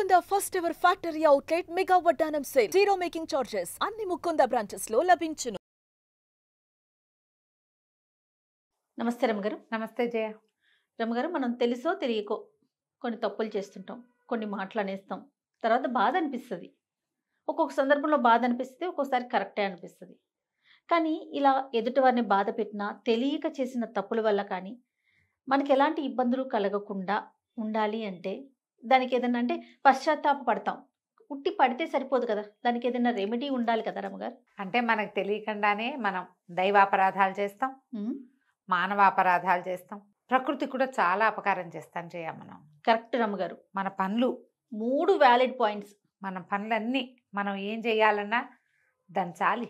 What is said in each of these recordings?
Mukunda first ever factory outlet mega వడ్డానం sale zero making charges అన్ని Mukunda branches లో లభించును నమస్తే రమ్మగారు నమస్తే జయ రమ్మగారు మనం తెలుసో తెలియకో కొన్ని తప్పులు చేస్తుంటాం కొన్ని మాటలు అనేస్తాం తర్వాత బాధ అనిపిస్తుంది ఒక్కొక్క సందర్భంలో బాధ అనిపిస్తుంది ఒక్కొక్కసారి కరెక్టే అనిపిస్తుంది కానీ ఇలా ఎదుటి వారిని బాధ పెట్టినా తెలియక చేసిన తప్పుల వల్ల కానీ మనకి ఎలాంటి ఇబ్బందులు కలగకుండా ఉండాలి అంటే దానికి ఏదైనా అంటే పశ్చాత్తాప పడతాం ఉట్టి పడితే సరిపోదు కదా దానికి ఏదైనా రెమెడీ ఉండాలి కదా రమ్మగారు అంటే మనకు తెలియకుండానే మనం దైవాపరాధాలు చేస్తాం మానవాపరాధాలు చేస్తాం ప్రకృతి కూడా చాలా అపకారం చేస్తాం జయ మనం కరెక్ట్ రమ్మగారు మన పనులు మూడు వ్యాలిడ్ పాయింట్స్ మన పనులన్నీ మనం ఏం చేయాలన్నా దంచాలి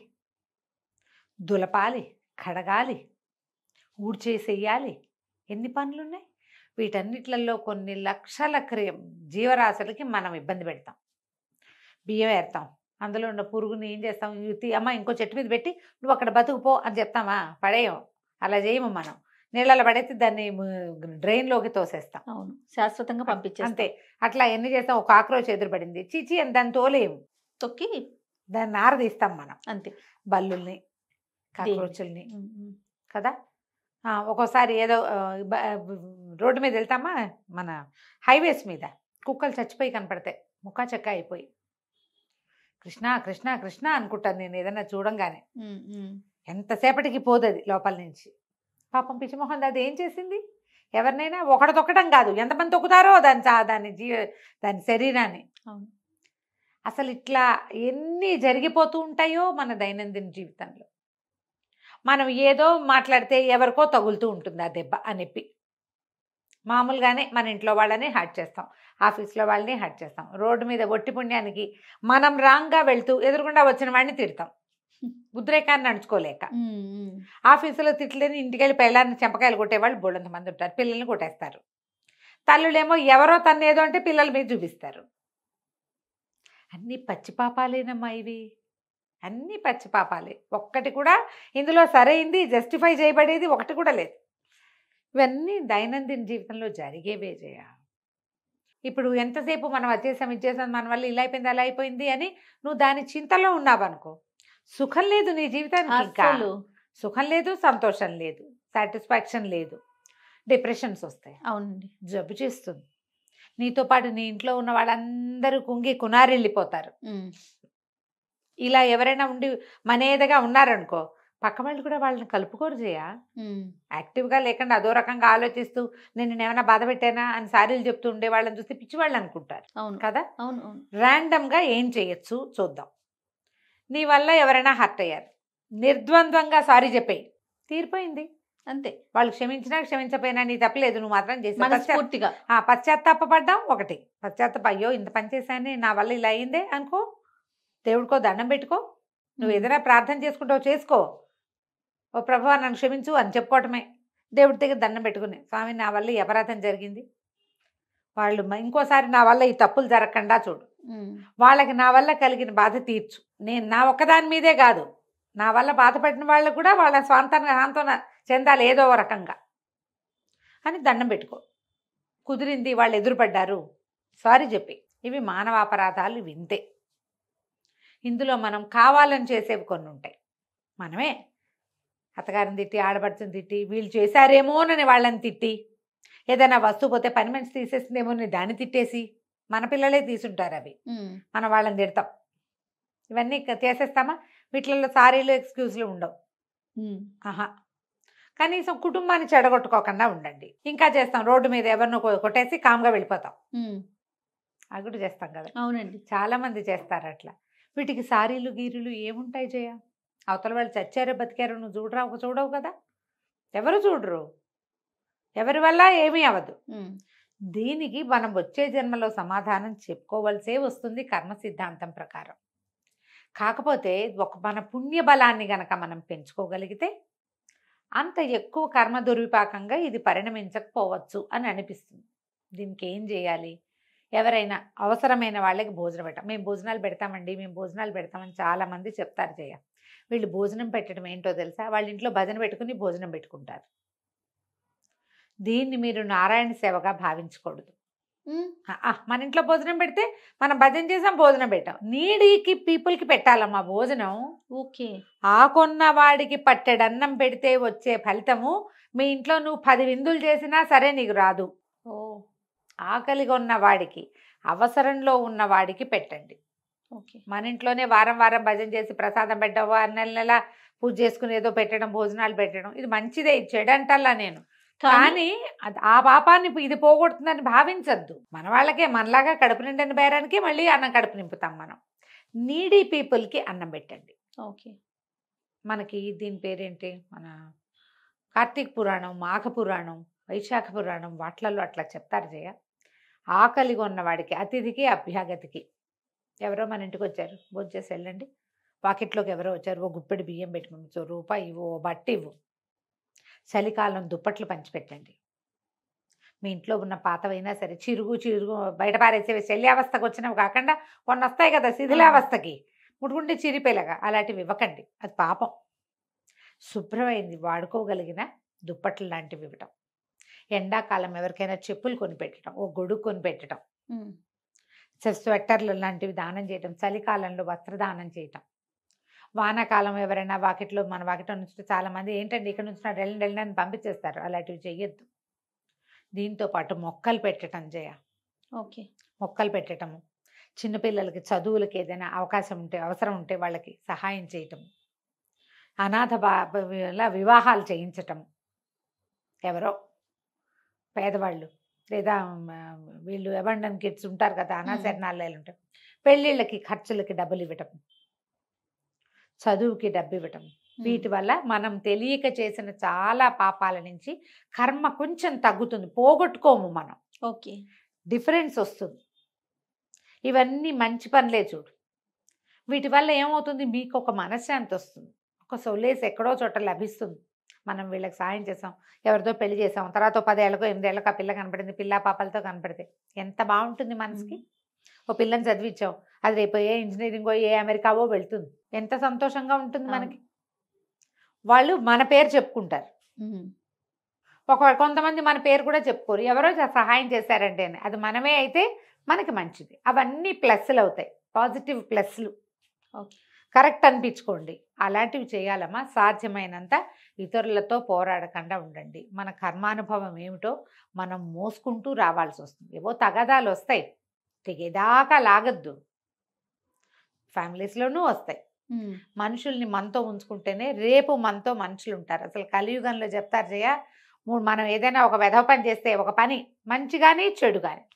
దులపాలి కడగాలి ఊడ్చేసేయాలి ఎన్ని పనులు ఉన్నాయి వీటన్నిట్లలో కొన్ని లక్షల క్రియ జీవరాశులకి మనం ఇబ్బంది పెడతాం బియ్యం ఏరుతాం అందులో ఉన్న పురుగుని ఏం చేస్తాం ఇవి అమ్మ ఇంకో చెట్టు మీద పెట్టి నువ్వు అక్కడ బతుకుపో అని చెప్తామా పడేయం అలా చేయము మనం నీళ్ళలో పడేసి దాన్ని డ్రైన్లోకి తోసేస్తాం అవును శాశ్వతంగా పంపించేస్తాం అంతే అట్లా ఎన్ని చేస్తాం ఒక కాక్రోచ్ ఎదురుపడింది చీచి అని దాన్ని తోలేము తొక్కి దాన్ని ఆరదీస్తాం మనం అంతే బల్లుల్ని కాక్రోచుల్ని ఉమ్, ఉమ్. కదా ఆ, ఒక్కోసారి ఏదో ఆ, బ- రోడ్డు మీద వెళ్తామా మన హైవేస్ మీద కుక్కలు చచ్చిపోయి కనపడతాయి ముఖా చెక్క అయిపోయి కృష్ణ కృష్ణ కృష్ణ అనుకుంటాను నేను ఏదైనా చూడంగానే ఉమ్, ఉమ్. ఎంతసేపటికి పోదది లోపల నుంచి పాపం పిచ్చిమోహన్ అది ఏం చేసింది ఎవరినైనా ఒకటి తొక్కడం కాదు ఎంతమంది తొక్కుతారో దాని చా- దాని జీవ దాని శరీరాన్ని అవును. అసలు ఇట్లా ఎన్ని జరిగిపోతూ ఉంటాయో మన దైనందిన జీవితంలో మనం ఏదో మాట్లాడితే ఎవరికో తగులుతూ ఉంటుంది ఆ దెబ్బ ఆ నొప్పి మామూలుగానే మన ఇంట్లో వాళ్ళని హర్ట్ చేస్తాం ఆఫీస్లో వాళ్ళని హర్ట్ చేస్తాం రోడ్డు మీద ఒట్టి పుణ్యానికి మనం రాంగ్గా వెళ్తూ ఎదురుగుండా వచ్చిన వాడిని తిడతాం ఉద్రేకాన్ని నడుచుకోలేక ఉమ్, ఉమ్. ఆఫీసులో తిట్లేని ఇంటికి వెళ్ళి పెళ్ళాన్ని చెంపకాయలు కొట్టేవాళ్ళు బోళ్ళంత మంది ఉంటారు పిల్లల్ని కొట్టేస్తారు తల్లులేమో ఎవరో తను ఏదో అంటే పిల్లల మీద చూపిస్తారు అన్నీ పచ్చిపాపాలేనమ్మా ఇవి అన్నీ పచ్చిపాపాలే ఒక్కటి కూడా ఇందులో సరైంది జస్టిఫై చేయబడేది ఒకటి కూడా లేదు ఇవన్నీ దైనందిన జీవితంలో జరిగేవే చేయ ఇప్పుడు ఎంతసేపు మనం వచ్చేసాం ఇచ్చేసాం మన వల్ల ఇలా అయిపోయింది అలా అయిపోయింది అని నువ్వు దాని చింతలో ఉన్నావనుకో సుఖం లేదు నీ జీవితానికి ఇంకా అస్సలు సుఖం లేదు సంతోషం లేదు సాటిస్ఫాక్షన్ లేదు డిప్రెషన్స్ వస్తాయి అవునండి జబ్బు చేస్తుంది నీతో పాటు నీ ఇంట్లో ఉన్న వాళ్ళందరూ కుంగి కునారిల్లిపోతారు ఉమ్. ఇలా ఎవరైనా ఉండి మనేదగా ఉన్నారనుకో పక్క వాళ్ళు కూడా వాళ్ళని కలుపుకోరు చేయ ఉమ్. యాక్టివ్గా లేకుండా అదో రకంగా ఆలోచిస్తూ నేను ఏమైనా బాధ పెట్టానా అని సారీలు చెప్తూ ఉండే వాళ్ళని చూస్తే పిచ్చివాళ్ళు అనుకుంటారు అవును కదా అవును అవును ర్యాండమ్గా ఏం చేయొచ్చు చూద్దాం నీ వల్ల ఎవరైనా హర్ట్ అయ్యారు నిర్ద్వంద్వంగా సారీ చెప్పేయి తీరిపోయింది అంతే వాళ్ళు క్షమించినా క్షమించపోయినా నీ తప్పలేదు నువ్వు మాత్రం చేసావు పశ్చా- మనస్ఫూర్తిగా ఆ, పశ్చాత్తాపడ్డాం ఒకటి పశ్చాత్తాప అయ్యో ఇంత పని చేశానే నా వల్ల ఇలా అయిందే అనుకో దేవుడికో దండం పెట్టుకో నువ్వు ఉమ్. ఏదైనా ప్రార్థన చేసుకుంటావు చేసుకో ఓ ప్రభు నన్ను క్షమించు అని చెప్పుకోవటమే దేవుడి దగ్గర దండం పెట్టుకుని స్వామి నా వల్ల ఈ అపరాధం జరిగింది వాళ్ళు మ- ఇంకోసారి నా వల్ల ఈ తప్పులు జరగకుండా చూడు ఉమ్. వాళ్ళకి నా వల్ల కలిగిన బాధ తీర్చు నేను నా ఒక్కదాని మీదే కాదు నా వల్ల బాధపడిన వాళ్ళకు కూడా వాళ్ళ స్వాంతన సాంతన చెందాలి ఏదో ఒక రకంగా అని దండం పెట్టుకో కుదిరింది వాళ్ళు ఎదురుపడ్డారు సారీ చెప్పి ఇవి మానవాపరాధాలు వింతే ఇందులో మనం కావాలని చేసేవి కొన్ని ఉంటాయి మనమే అత్తగారిని తిట్టి ఆడపడుచుని తిట్టి వీళ్ళు చేశారేమోనని వాళ్ళని తిట్టి ఏదైనా వస్తువు పోతే పని మనిషి తీసేసిందేమోనని దాన్ని తిట్టేసి మన పిల్లలే తీసుంటారు అవి ఉమ్. మనం వాళ్ళని తిడతాం ఇవన్నీ ఇక చేసేస్తామా వీటిలలో సారీలు ఎక్స్క్యూజ్లు ఉండవు ఉమ్. ఆహా కనీసం కుటుంబాన్ని చెడగొట్టుకోకుండా ఉండండి ఇంకా చేస్తాం రోడ్డు మీద ఎవరినో కొ- కొట్టేసి కామ్గా వెళ్ళిపోతాం ఉమ్. అది కూడా చేస్తాం కదా అవునండి చాలా మంది చేస్తారు అట్లా వీటికి సారీలు గీరీలు ఏముంటాయి జయ అవతల వాళ్ళు చచ్చారో బతికారో నువ్వు చూడరా ఒక చూడవు కదా ఎవరు చూడరు ఎవరి వల్ల ఏమీ అవ్వదు ఉమ్. దీనికి మనం వచ్చే జన్మలో సమాధానం చెప్పుకోవలసే వస్తుంది కర్మ సిద్ధాంతం ప్రకారం కాకపోతే ఒక మన పుణ్య బలాన్ని గనక మనం పెంచుకోగలిగితే అంత ఎక్కువ కర్మ దుర్విపాకంగా ఇది పరిణమించకపోవచ్చు అని అనిపిస్తుంది దీనికి ఏం చేయాలి ఎవరైనా అవసరమైన వాళ్ళకి భోజనం పెట్టాం మేము భోజనాలు పెడతామండి మేము భోజనాలు పెడతామని చాలామంది చెప్తారు జయ వీళ్ళు భోజనం పెట్టడం ఏంటో తెలుసా వాళ్ళ ఇంట్లో భజన పెట్టుకుని భోజనం పెట్టుకుంటారు దీన్ని మీరు నారాయణ సేవగా భావించకూడదు ఉమ్, ఆ, ఆ, మన ఇంట్లో భోజనం పెడితే మనం భజన చేసాం భోజనం పెట్టాం నీడికి పీపుల్కి పెట్టాలమ్మా భోజనం ఓకే ఆకొన్న వాడికి పట్టెడన్నం పెడితే వచ్చే ఫలితము మీ ఇంట్లో నువ్వు పది విందులు చేసినా సరే నీకు రాదు ఓ ఆకలిగా ఉన్న వాడికి అవసరంలో ఉన్న వాడికి పెట్టండి ఓకే మన ఇంట్లోనే వారం వారం భజన చేసి ప్రసాదం పెట్టడం వారం నెల నెల పూజ చేసుకుని ఏదో పెట్టడం భోజనాలు పెట్టడం ఇది మంచిదే ఇది చెడు అంటల్లా నేను కానీ కానీ అది- ఆ పాపాన్ని ఇది పోగొడుతుందని భావించద్దు మన వాళ్ళకే మనలాగా కడుపు నిండిన బేరానికి మళ్ళీ అన్నం కడుపు నింపుతాం మనం నీడీ పీపుల్కి అన్నం పెట్టండి ఓకే మనకి దీని పేరేంటి మన కార్తీక పురాణం మాఘ పురాణం వైశాఖ పురాణం వాట్లలో అట్లా చెప్తారు జయ ఆకలిగా ఉన్నవాడికి అతిథికి అభ్యాగతికి ఎవరో మన ఇంటికి వచ్చారు భోంచేసి వెళ్ళండి పాకెట్లోకి ఎవరో వచ్చారు ఓ గుప్పెడు బియ్యం పెట్టి పంపించు ఓ రూపాయి ఇవ్వు ఓ బట్ట ఇవ్వు చలికాలం దుప్పట్లు పంచిపెట్టండి మీ ఇంట్లో ఉన్న పాతవైనా సరే చిరుగు చిరుగు బయట పారేసేవి శల్యావస్థకు వచ్చినవి కాకుండా కొన్ని వస్తాయి కదా శిథిలావస్థకి ముట్టుకుంటే చిరిపేలాగా అలాంటివి ఇవ్వకండి అది పాపం శుభ్రమైంది వాడుకోగలిగిన దుప్పట్లు లాంటివి ఇవ్వటం ఎండాకాలం ఎవరికైనా చెప్పులు కొని పెట్టడం ఓ గొడుగు కొని పెట్టడం ఉమ్, స- స్వెట్టర్లు లాంటివి దానం చేయటం చలికాలంలో వస్త్రదానం చేయటం వానాకాలం ఎవరైనా వాకిట్లో మన వాకిట్లో నుంచి చాలా మంది ఏంటండి ఇక్కడ నుంచి వెళ్ళండి వెళ్ళండి అని పంపించేస్తారు అలాంటివి చెయ్యొద్దు దీంతో పాటు మొక్కలు పెట్టడం జయ ఓకే మొక్కలు పెట్టటము చిన్నపిల్లలకి చదువులకి ఏదైనా అవకాశం ఉంటే అవసరం ఉంటే వాళ్ళకి సహాయం చేయటం అనాథ బా ఇలా వివాహాలు చేయించటం ఎవరో పేదవాళ్ళు లేదా మ, వీళ్ళు అబండన్ కిడ్స్ ఉంటారు కదా అనాశరణాలయాలు ఉంటాయి పెళ్ళిళ్ళకి ఖర్చులకి డబ్బులు ఇవ్వటం చదువుకి డబ్బు ఇవ్వటం ఉమ్, వీటి వల్ల మనం తెలియక చేసిన చాలా పాపాల నుంచి కర్మ కొంచెం తగ్గుతుంది పోగొట్టుకోము మనం ఓకే డిఫరెన్స్ వస్తుంది ఇవన్నీ మంచి పనులే చూడు వీటి వల్ల ఏమవుతుంది మీకు ఒక మనశ్శాంతి వస్తుంది ఒక సొలేస్ ఎక్కడో చోట లభిస్తుంది మనం వీళ్ళకి సాయం చేసాం ఎవరితో పెళ్లి చేసాం తర్వాత ఓ పదేళ్ళకో ఎనిమిదేళ్ళకో ఆ పిల్ల కనపడింది పిల్ల పాపలతో కనపడితే ఎంత బాగుంటుంది మనసుకి ఓ పిల్లని చదివించాం అది రేపు ఏ ఇంజనీరింగో ఏ అమెరికావో వెళ్తుంది ఎంత సంతోషంగా ఉంటుంది అవును. మనకి వాళ్ళు మన పేరు చెప్పుకుంటారు ఉమ్, ఒక కొంతమంది మన పేరు కూడా చెప్పుకోరు ఎవరో చ- సహాయం చేశారంటే అని. అది మనమే అయితే మనకి మంచిది అవన్నీ ప్లస్లు అవుతాయి పాజిటివ్ ప్లస్లు ఓకే కరెక్ట్ అనిపించుకోండి అలాంటివి చేయాలమ్మా సాధ్యమైనంత ఇతరులతో పోరాడకుండా ఉండండి మన కర్మానుభవం ఏమిటో మనం మోసుకుంటూ రావాల్సి వస్తుంది ఏవో తగదాలు వస్తాయి తెగేదాకా లాగద్దు ఫ్యామిలీస్లోనూ వస్తాయి ఉమ్, మనుషుల్ని మనతో ఉంచుకుంటేనే రేపు మనతో మనుషులు ఉంటారు అసలు కలియుగంలో చెప్తారు జయ మూడు మనం ఏదైనా ఒక వెధవ పని చేస్తే ఒక పని మంచి కానీ చెడు కానీ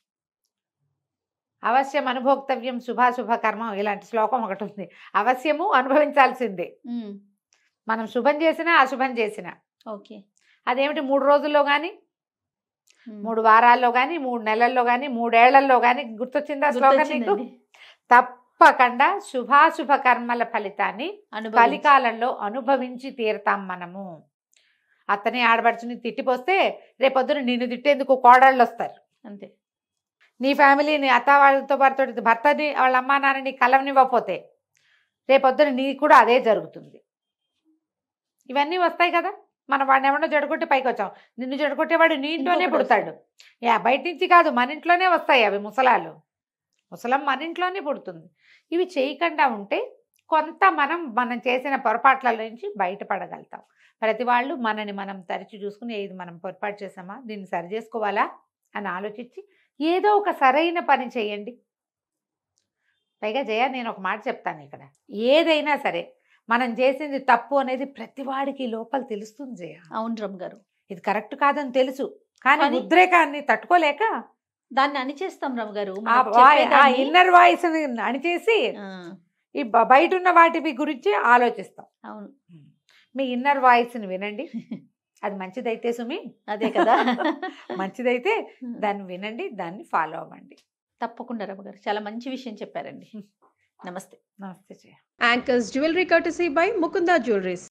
అవశ్యం అనుభోక్తవ్యం శుభాశుభ కర్మం ఇలాంటి శ్లోకం ఒకటి ఉంది అవశ్యము అనుభవించాల్సిందే ఉమ్, మనం శుభం చేసినా అశుభం చేసినా ఓకే అదేమిటి మూడు రోజుల్లో కానీ ఉమ్, మూడు వారాల్లో కానీ మూడు నెలల్లో కానీ మూడేళ్లలో కానీ గుర్తొచ్చిందా శ్లోకం నీకు గుర్తొచ్చిందండి. తప్పకుండా శుభాశుభ కర్మల ఫలితాన్ని అనుభవించి- కలికాలంలో అనుభవించి తీరుతాం మనము అతని ఆడబడుచుని తిట్టిపోస్తే రేపొద్దున నిన్ను తిట్టేందుకు కోడళ్ళు వస్తారు అంతే నీ ఫ్యామిలీని అత్త వాళ్ళతో పాటు భర్తని వాళ్ళ అమ్మా నాన్నని కలవనివ్వకపోతే రేపొద్దున నీ కూడా అదే జరుగుతుంది ఇవన్నీ వస్తాయి కదా మనం వాడిని ఎవడో జడగొట్టి పైకి వచ్చాం నిన్ను జడగొట్టేవాడు నీ ఇంట్లోనే ఇంకొకడు పుడతాడు యా బయట నుంచి కాదు మన ఇంట్లోనే వస్తాయి అవి ముసలాలు ముసలం మన ఇంట్లోనే పుడుతుంది ఇవి చేయకుండా ఉంటే కొంత మనం మనం చేసిన పొరపాట్ల నుంచి బయటపడగలుగుతాం ప్రతి వాళ్ళు మనని మనం తరిచి చూసుకుని ఇది మనం పొరపాటు చేసామా దీన్ని సరి చేసుకోవాలా అని ఆలోచించి ఏదో ఒక సరైన పని చేయండి పైగా జయ నేను ఒక మాట చెప్తాను ఇక్కడ ఏదైనా సరే మనం చేసింది తప్పు అనేది ప్రతి వాడికి లోపల తెలుస్తుంది జయ అవును రమ్ గారు ఇది కరెక్ట్ కాదని తెలుసు కానీ కానీ- ఉద్రేకాన్ని తట్టుకోలేక దాన్ని అణిచేస్తాం రమ్ గారు ఆ మనం వాయ్- ఆ చెప్పేదాన్ని- ఇన్నర్ వాయిస్ అణిచేసి ఆ, ఈ బ- బయట ఉన్న వాటి గురించి ఆలోచిస్తాం అవును మీ ఇన్నర్ వాయిస్ని వినండి అది మంచిదైతే సుమి అదే కదా మంచిదైతే దాన్ని వినండి దాన్ని ఫాలో అవ్వండి తప్పకుండా రమ్మ గారు చాలా మంచి విషయం చెప్పారండి నమస్తే నమస్తే జయ Anchors Jewelry courtesy by Mukunda Jewelries.